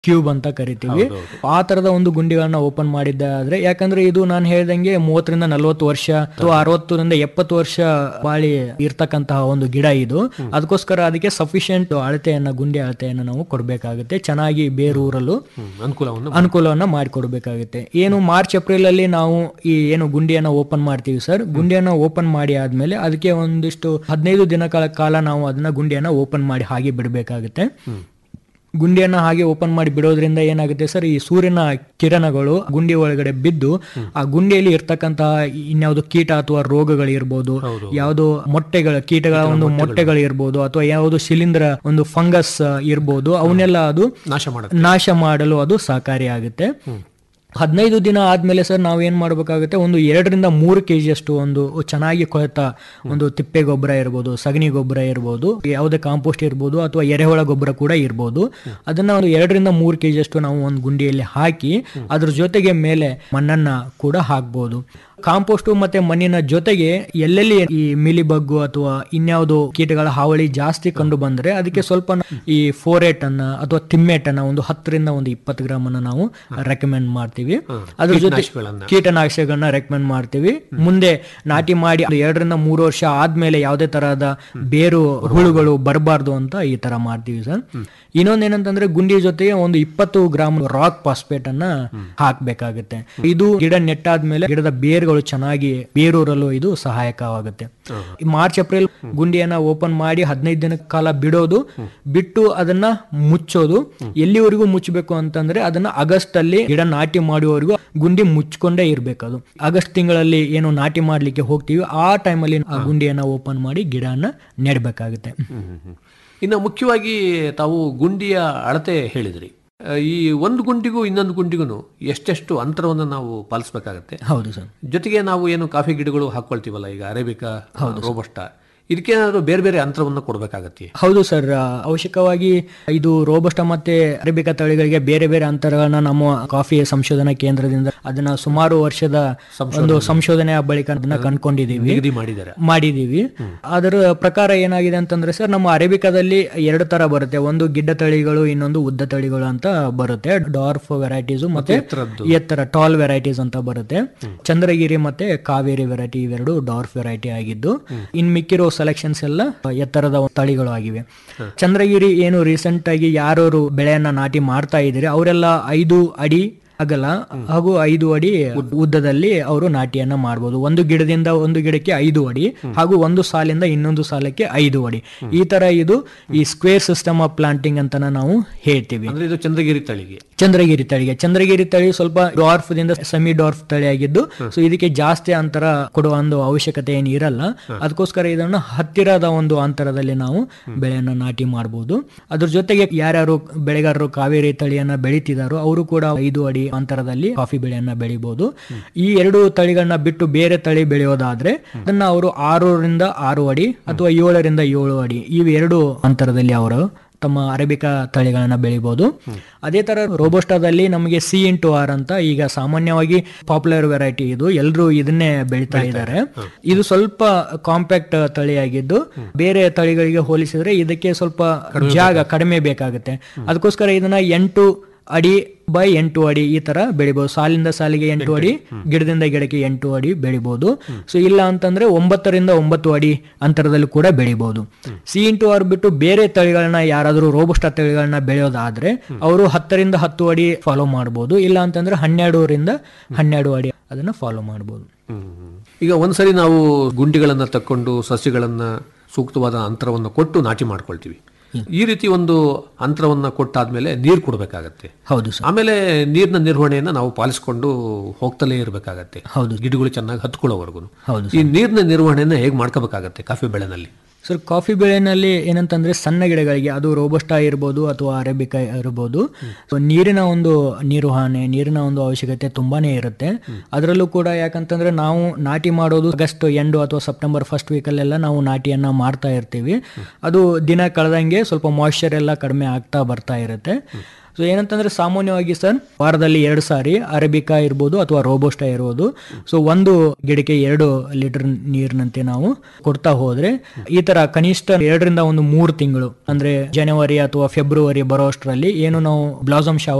Cube ಅಂತ ಕರಿತೀವಿ ಆ ತರದ ಒಂದು ಗುಂಡಿಗಳನ್ನ ಓಪನ್ ಮಾಡಿದ್ದಾದ್ರೆ ಯಾಕಂದ್ರೆ ಇದು ನಾನು ಹೇಳ್ದಂಗೆ ಮೂವತ್ತರಿಂದ ನಲವತ್ತು ವರ್ಷ ಅಥವಾ ಅರವತ್ತರಿಂದ ಎಪ್ಪತ್ತು ವರ್ಷ ಬಾಳಿ ಇರ್ತಕ್ಕಂತಹ ಒಂದು ಗಿಡ ಇದು ಅದಕ್ಕೋಸ್ಕರ ಅದಕ್ಕೆ ಸಫಿಶಿಯಂಟ್ ಅಳತೆಯನ್ನ ಗುಂಡಿ ಅಳತೆಯನ್ನ ನಾವು ಕೊಡಬೇಕಾಗುತ್ತೆ ಚೆನ್ನಾಗಿ ಬೇರೂರಲು ಹ್ಮ್, ಅನುಕೂಲವನ್ನು ಅನುಕೂಲವನ್ನ ಮಾಡಿಕೊಡ್ಬೇಕಾಗುತ್ತೆ ಏನು ಮಾರ್ಚ್ ಏಪ್ರಿಲ್ ಅಲ್ಲಿ ನಾವು ಈ ಏನು ಗುಂಡಿಯನ್ನ ಓಪನ್ ಮಾಡ್ತೀವಿ ಸರ್ ಗುಂಡಿಯನ್ನ ಓಪನ್ ಮಾಡಿ ಆದ್ಮೇಲೆ ಅದಕ್ಕೆ ಒಂದಿಷ್ಟು ಹದಿನೈದು ದಿನಗಳ ಕಾಲ ನಾವು ಅದನ್ನ ಗುಂಡಿಯನ್ನ ಓಪನ್ ಮಾಡಿ ಹಾಗೆ ಬಿಡಬೇಕಾಗುತ್ತೆ ಗುಂಡಿಯನ್ನ ಹಾಗೆ ಓಪನ್ ಮಾಡಿ ಬಿಡೋದ್ರಿಂದ ಏನಾಗುತ್ತೆ ಸರ್ ಈ ಸೂರ್ಯನ ಕಿರಣಗಳು ಗುಂಡಿ ಒಳಗಡೆ ಬಿದ್ದು ಆ ಗುಂಡಿಯಲ್ಲಿ ಇರ್ತಕ್ಕಂತಹ ಇನ್ಯಾವುದು ಕೀಟ ಅಥವಾ ರೋಗಗಳು ಇರ್ಬೋದು ಯಾವುದು ಮೊಟ್ಟೆಗಳ ಕೀಟಗಳ ಒಂದು ಮೊಟ್ಟೆಗಳು ಇರ್ಬೋದು ಅಥವಾ ಯಾವುದು ಶಿಲೀಂಧ್ರ ಒಂದು ಫಂಗಸ್ ಇರ್ಬೋದು ಅವನ್ನೆಲ್ಲ ಅದು ನಾಶ ಮಾಡುತ್ತೆ ನಾಶ ಮಾಡಲು ಅದು ಸಹಕಾರಿಯಾಗುತ್ತೆ ಹದಿನೈದು ದಿನ ಆದ್ಮೇಲೆ ಸರ್ ನಾವು ಏನ್ ಮಾಡ್ಬೇಕಾಗುತ್ತೆ ಒಂದು ಎರಡರಿಂದ ಮೂರು ಕೆಜಿ ಅಷ್ಟು ಒಂದು ಚೆನ್ನಾಗಿ ಕೊಳೆತ ಒಂದು ತಿಪ್ಪೆ ಗೊಬ್ಬರ ಇರ್ಬೋದು ಸಗಣಿ ಗೊಬ್ಬರ ಇರ್ಬೋದು ಯಾವುದೇ ಕಾಂಪೋಸ್ಟ್ ಇರ್ಬೋದು ಅಥವಾ ಎರೆಹುಳ ಗೊಬ್ಬರ ಕೂಡ ಇರ್ಬೋದು ಅದನ್ನ ಒಂದು ಎರಡರಿಂದ ಮೂರು ಕೆಜಿ ಅಷ್ಟು ನಾವು ಒಂದು ಗುಂಡಿಯಲ್ಲಿ ಹಾಕಿ ಅದ್ರ ಜೊತೆಗೆ ಮೇಲೆ ಮಣ್ಣನ್ನ ಕೂಡ ಹಾಕ್ಬೋದು ಕಾಂಪೋಸ್ಟು ಮತ್ತೆ ಮಣ್ಣಿನ ಜೊತೆಗೆ ಎಲ್ಲೆಲ್ಲಿ ಈ ಮಿಲಿಬಗ್ಗು ಅಥವಾ ಇನ್ಯಾವುದೋ ಕೀಟಗಳ ಹಾವಳಿ ಜಾಸ್ತಿ ಕಂಡು ಬಂದ್ರೆ ಅದಕ್ಕೆ ಸ್ವಲ್ಪ ನ- ಈ ಫೋರೇಟ್ ಅನ್ನ ಅಥವಾ ತಿಮ್ಮೆಟ್ ಅನ್ನ ಒಂದು ಹತ್ತರಿಂದ ಒಂದು ಇಪ್ಪತ್ತು ಗ್ರಾಮ್ ಅನ್ನ ನಾವು ರೆಕಮೆಂಡ್ ಮಾಡ್ತೀವಿ ಅದ್ರ ಜೊತೆ ಕೀಟನಾಶಕಗಳನ್ನ. ಕೀಟನಾಶಕಗಳನ್ನ ರೆಕಮೆಂಡ್ ಮಾಡ್ತೀವಿ ಮುಂದೆ ನಾಟಿ ಮಾಡಿ ಅದು ಎರಡರಿಂದ ಮೂರು ವರ್ಷ ಆದ್ಮೇಲೆ ಯಾವುದೇ ತರಹದ ಬೇರು ಹುಳುಗಳು ಬರಬಾರ್ದು ಅಂತ ಈ ತರ ಮಾಡ್ತೀವಿ ಸರ್ ಇನ್ನೊಂದೇನಂತಂದ್ರೆ ಗುಂಡಿ ಜೊತೆಗೆ ಒಂದು ಇಪ್ಪತ್ತು ಗ್ರಾಮ್ ರಾಕ್ ಫಾಸ್ಫೇಟ್ ಅನ್ನ ಹಾಕ್ಬೇಕಾಗುತ್ತೆ ಇದು ಗಿಡ ನೆಟ್ಟಾದ್ಮೇಲೆ ಗಿಡದ ಬೇರುಗಳು ಚೆನ್ನಾಗಿ ಬೇರೂರಲು ಇದು ಸಹಾಯಕವಾಗುತ್ತೆ ಈ ಮಾರ್ಚ್ ಏಪ್ರಿಲ್ ಗುಂಡಿಯನ್ನ ಓಪನ್ ಮಾಡಿ ಹದಿನೈದು ದಿನ ಕಾಲ ಬಿಡೋದು ಬಿಟ್ಟು ಅದನ್ನ ಮುಚ್ಚೋದು ಎಲ್ಲಿವರೆಗೂ ಮುಚ್ಚಬೇಕು ಅಂತಂದ್ರೆ ಅದನ್ನ ಆಗಸ್ಟ್ ಅಲ್ಲಿ ಗಿಡ ನಾಟಿ ಮಾಡುವವರೆಗೂ ಗುಂಡಿ ಮುಚ್ಕೊಂಡೇ ಇರ್ಬೇಕು ಅದು ಆಗಸ್ಟ್ ತಿಂಗಳಲ್ಲಿ ಏನು ನಾಟಿ ಮಾಡ್ಲಿಕ್ಕೆ ಹೋಗ್ತೀವಿ ಆ ಟೈಮಲ್ಲಿ ಆ ಗುಂಡಿಯನ್ನ ಓಪನ್ ಮಾಡಿ ಗಿಡನ ನೆಡ್ಬೇಕಾಗುತ್ತೆ ಹ್ಮ್, ಹ್ಮ್, ಹ್ಮ್. ಇನ್ನು ಮುಖ್ಯವಾಗಿ ತಾವು ಗುಂಡಿಯ ಅಳತೆ ಹೇಳಿದ್ರಿ ಆ, ಈ ಒಂದು ಗುಂಡಿಗೂ ಇನ್ನೊಂದು ಗುಂಡಿಗೂ ಎಷ್ಟೆಷ್ಟು ಅಂತರವನ್ನು ನಾವು ಪಾಲಿಸ್ಬೇಕಾಗತ್ತೆ ಹೌದು ಸರ್ ಜೊತೆಗೆ ನಾವು ಏನು ಕಾಫಿ ಗಿಡಗಳು ಹಾಕೊಳ್ತೀವಲ್ಲ ಈಗ ಅರೇಬಿಕಾ ರೋಬಸ್ಟಾ ಇದಕ್ಕೇನಾದ್ರು ಬೇರೆ ಬೇರೆ ಅಂತರವನ್ನು ಕೊಡಬೇಕಾಗತ್ತೆ ಹೌದು ಸರ್ ಆ, ಅವಶ್ಯಕವಾಗಿ ಇದು ರೋಬಸ್ಟ ಮತ್ತೆ ಅರೇಬಿಕಾ ತಳಿಗಳಿಗೆ ಬೇರೆ ಬೇರೆ ಅಂತರಗಳನ್ನ ನಮ್ಮ ಕಾಫಿ ಸಂಶೋಧನಾ ಕೇಂದ್ರದಿಂದ ಅದನ್ನ ಸುಮಾರು ವರ್ಷದ ಒಂದು ಸಂಶೋಧನೆಯ ಬಳಿಕ ಅದನ್ನ ಕಂಡ್ಕೊಂಡಿದೀವಿ ನಿಗದಿ ಮಾಡಿದ್ದಾರೆ ಮಾಡಿದೀವಿ ಅದರ ಪ್ರಕಾರ ಏನಾಗಿದೆ ಅಂತಂದ್ರೆ ಸರ್ ನಮ್ಮ ಅರೇಬಿಕಾದಲ್ಲಿ ಎರಡು ತರ ಬರುತ್ತೆ ಒಂದು ಗಿಡ್ಡ ತಳಿಗಳು ಇನ್ನೊಂದು ಉದ್ದ ತಳಿಗಳು ಅಂತ ಬರುತ್ತೆ ಡಾರ್ಫ್ ವೆರೈಟೀಸ್ ಮತ್ತೆ ಎತ್ತರದ್ದು. ಎತ್ತರ ಟಾಲ್ ವೆರೈಟೀಸ್ ಅಂತ ಬರುತ್ತೆ ಚಂದ್ರಗಿರಿ ಮತ್ತೆ ಕಾವೇರಿ ವೆರೈಟಿ ಇವೆರಡು ಡಾರ್ಫ್ ವೆರೈಟಿ ಆಗಿದ್ದು ಇನ್ ಮಿಕ್ಕಿರೋ ಸೆಲೆಕ್ಷನ್ಸ್ ಎಲ್ಲ ಎತ್ತರದ ತಳಿಗಳು ಆಗಿವೆ ಚಂದ್ರಗಿರಿ ಏನು ರೀಸೆಂಟ್ ಆಗಿ ಯಾರು ಬೆಳೆಯನ್ನ ನಾಟಿ ಮಾಡ್ತಾ ಇದ್ದೀರಿ ಅವರೆಲ್ಲ ಐದು ಅಡಿ ಅಗಲ ಹಾಗೂ ಐದು ಅಡಿ ಉದ್ದದಲ್ಲಿ ಅವರು ನಾಟಿಯನ್ನ ಮಾಡಬಹುದು ಒಂದು ಗಿಡದಿಂದ ಒಂದು ಗಿಡಕ್ಕೆ ಐದು ಅಡಿ ಹಾಗೂ ಒಂದು ಸಾಲಿಂದ ಇನ್ನೊಂದು ಸಾಲಕ್ಕೆ ಐದು ಅಡಿ ಈ ತರ ಇದು ಈ ಸ್ಕ್ವೇರ್ ಸಿಸ್ಟಮ್ ಆಫ್ ಪ್ಲಾಂಟಿಂಗ್ ಅಂತ ನಾವು ಹೇಳ್ತೀವಿ ಅಂದ್ರೆ ಇದು ಚಂದ್ರಗಿರಿ ತಳಿಗೆ ಚಂದ್ರಗಿರಿ ತಳಿಗೆ ಚಂದ್ರಗಿರಿ ತಳಿ ಸ್ವಲ್ಪ ಡಾರ್ಫ್ ದಿಂದ ಸೆಮಿ ಡಾರ್ಫ್ ತಳಿ ಆಗಿದ್ದು ಸೊ ಇದಕ್ಕೆ ಜಾಸ್ತಿ ಅಂತರ ಕೊಡುವ ಒಂದು ಅವಶ್ಯಕತೆ ಏನು ಇರಲ್ಲ ಅದಕ್ಕೋಸ್ಕರ ಇದನ್ನು ಹತ್ತಿರದ ಒಂದು ಅಂತರದಲ್ಲಿ ನಾವು ಬೆಳೆಯನ್ನ ನಾಟಿ ಮಾಡಬಹುದು ಅದ್ರ ಜೊತೆಗೆ ಯಾರ್ಯಾರು ಬೆಳೆಗಾರರು ಕಾವೇರಿ ತಳಿಯನ್ನ ಬೆಳಿತಿದಾರೋ ಅವರು ಕೂಡ ಐದು ಅಡಿ ಅಂತರದಲ್ಲಿ ಕಾಫಿ ಬೆಳೆಯನ್ನ ಬೆಳಿಬಹುದು ಈ ಎರಡು ತಳಿಗಳನ್ನ ಬಿಟ್ಟು ಬೇರೆ ತಳಿ ಬೆಳೆಯೋದಾದ್ರೆ ಅದನ್ನ ಅವರು ಆರರಿಂದ ಆರು ಅಡಿ ಅಥವಾ ಏಳರಿಂದ ಏಳು ಅಡಿ ಇವೆರಡು ಅಂತರದಲ್ಲಿ ಅವರು ತಮ್ಮ ಅರೇಬಿಕಾ ತಳಿಗಳನ್ನ ಬೆಳಿಬಹುದು ಅದೇ ತರ ರೋಬೋಸ್ಟಾದಲ್ಲಿ ನಮಗೆ ಸಿ ಇಂಟು ಆರ್ ಅಂತ ಈಗ ಸಾಮಾನ್ಯವಾಗಿ ಪಾಪ್ಯುಲರ್ ವೆರೈಟಿ ಇದು ಎಲ್ಲರೂ ಇದನ್ನೇ ಬೆಳಿತಾ ಇದ್ದಾರೆ ಇದು ಸ್ವಲ್ಪ ಕಾಂಪ್ಯಾಕ್ಟ್ ತಳಿಯಾಗಿದ್ದು ಬೇರೆ ತಳಿಗಳಿಗೆ ಹೋಲಿಸಿದ್ರೆ ಇದಕ್ಕೆ ಸ್ವಲ್ಪ ಜಾಗ ಕಡಿಮೆ ಬೇಕಾಗುತ್ತೆ ಅದಕ್ಕೋಸ್ಕರ ಇದನ್ನ ಎಂಟು ಅಡಿ ಬೈ ಎಂಟು ಅಡಿ ಈ ತರ ಬೆಳಿಬಹುದು ಸಾಲಿಂದ ಸಾಲಿಗೆ ಎಂಟು ಅಡಿ ಗಿಡದಿಂದ ಗಿಡಕ್ಕೆ ಎಂಟು ಅಡಿ ಬೆಳಿಬಹುದು ಸೊ ಇಲ್ಲ ಅಂತಂದ್ರೆ ಒಂಬತ್ತರಿಂದ ಒಂಬತ್ತು ಅಡಿ ಅಂತರದಲ್ಲಿ ಕೂಡ ಬೆಳಿಬಹುದು ಸಿ ಇಂಟು ಆರ್ ಬಿಟ್ಟು ಬೇರೆ ತಳಿಗಳನ್ನ ಯಾರಾದರೂ ರೋಬಸ್ಟ ತಳಿಗಳನ್ನ ಬೆಳೆಯೋದಾದ್ರೆ ಅವರು ಹತ್ತರಿಂದ ಹತ್ತು ಅಡಿ ಫಾಲೋ ಮಾಡಬಹುದು ಇಲ್ಲ ಅಂತಂದ್ರೆ ಹನ್ನೆರಡರಿಂದ ಹನ್ನೆರಡು ಅಡಿ ಅದನ್ನ ಫಾಲೋ ಮಾಡಬಹುದು ಈಗ ಒಂದ್ಸರಿ ನಾವು ಗುಂಡಿಗಳನ್ನ ತಕ್ಕೊಂಡು ಸಸ್ಯಗಳನ್ನ ಸೂಕ್ತವಾದ ಅಂತರವನ್ನು ಕೊಟ್ಟು ನಾಟಿ ಮಾಡ್ಕೊಳ್ತೀವಿ ಈ ರೀತಿ ಒಂದು ಅಂತರವನ್ನ ಕೊಟ್ಟಾದ್ಮೇಲೆ ನೀರು ಕೊಡಬೇಕಾಗತ್ತೆ ಹೌದು ಸರ್ ಆಮೇಲೆ ನೀರಿನ ನಿರ್ವಹಣೆಯನ್ನ ನಾವು ಪಾಲಿಸಿಕೊಂಡು ಹೋಗ್ತಲೇ ಇರಬೇಕಾಗತ್ತೆ ಹೌದು ಗಿಡಗಳು ಚೆನ್ನಾಗಿ ಹತ್ಕೊಳ್ಳೋವರೆಗೂ ಹೌದು ಈ ನೀರಿನ ನಿರ್ವಹಣೆಯನ್ನ ಹೇಗೆ ಮಾಡ್ಕೋಬೇಕಾಗತ್ತೆ ಕಾಫಿ ಬೆಳೆನಲ್ಲಿ ಸರ್ ಕಾಫಿ ಬೆಳೆನಲ್ಲಿ ಏನಂತಂದ್ರೆ ಸಣ್ಣ ಗಿಡಗಳಿಗೆ ಅದು ರೋಬಸ್ಟಾ ಇರ್ಬೋದು ಅಥವಾ ಅರೇಬಿಕಾ ಇರ್ಬೋದು ಸೊ ನೀರಿನ ಒಂದು ನಿರ್ವಹಣೆ ನೀರಿನ ಒಂದು ಅವಶ್ಯಕತೆ ತುಂಬಾನೇ ಇರುತ್ತೆ ಅದರಲ್ಲೂ ಕೂಡ ಯಾಕಂತಂದ್ರೆ ನಾವು ನಾಟಿ ಮಾಡೋದು ಆಗಸ್ಟ್ ಎಂಡು ಅಥವಾ ಸೆಪ್ಟೆಂಬರ್ ಫಸ್ಟ್ ವೀಕಲ್ಲೆಲ್ಲ ನಾವು ನಾಟಿಯನ್ನ ಮಾಡ್ತಾ ಇರ್ತೀವಿ ಅದು ದಿನ ಕಳೆದಂಗೆ ಸ್ವಲ್ಪ ಮಾಯಿಶ್ಚರ್ ಎಲ್ಲ ಕಡಿಮೆ ಆಗ್ತಾ ಬರ್ತಾ ಇರುತ್ತೆ ಸೊ ಸೊ ಏನಂತಂದ್ರೆ ಸಾಮಾನ್ಯವಾಗಿ ಸರ್ ವಾರದಲ್ಲಿ ಎರಡು ಸಾರಿ ಅರೇಬಿಕಾ ಇರ್ಬೋದು ಅಥವಾ ರೋಬೋಸ್ಟಾ ಇರ್ಬೋದು ಸೊ ಒಂದು ಗಿಡಕ್ಕೆ ಎರಡು ಲೀಟರ್ ನೀರಿನಂತೆ ನಾವು ಕೊಡ್ತಾ ಹೋದ್ರೆ ಈ ತರ ಕನಿಷ್ಠ ಎರಡರಿಂದ ಒಂದು ಮೂರು ತಿಂಗಳು ಅಂದ್ರೆ ಜನವರಿ ಅಥವಾ ಫೆಬ್ರವರಿ ಬರೋ ಅಷ್ಟರಲ್ಲಿ ಏನು ನಾವು ಬ್ಲಾಸಮ್ ಶಾವ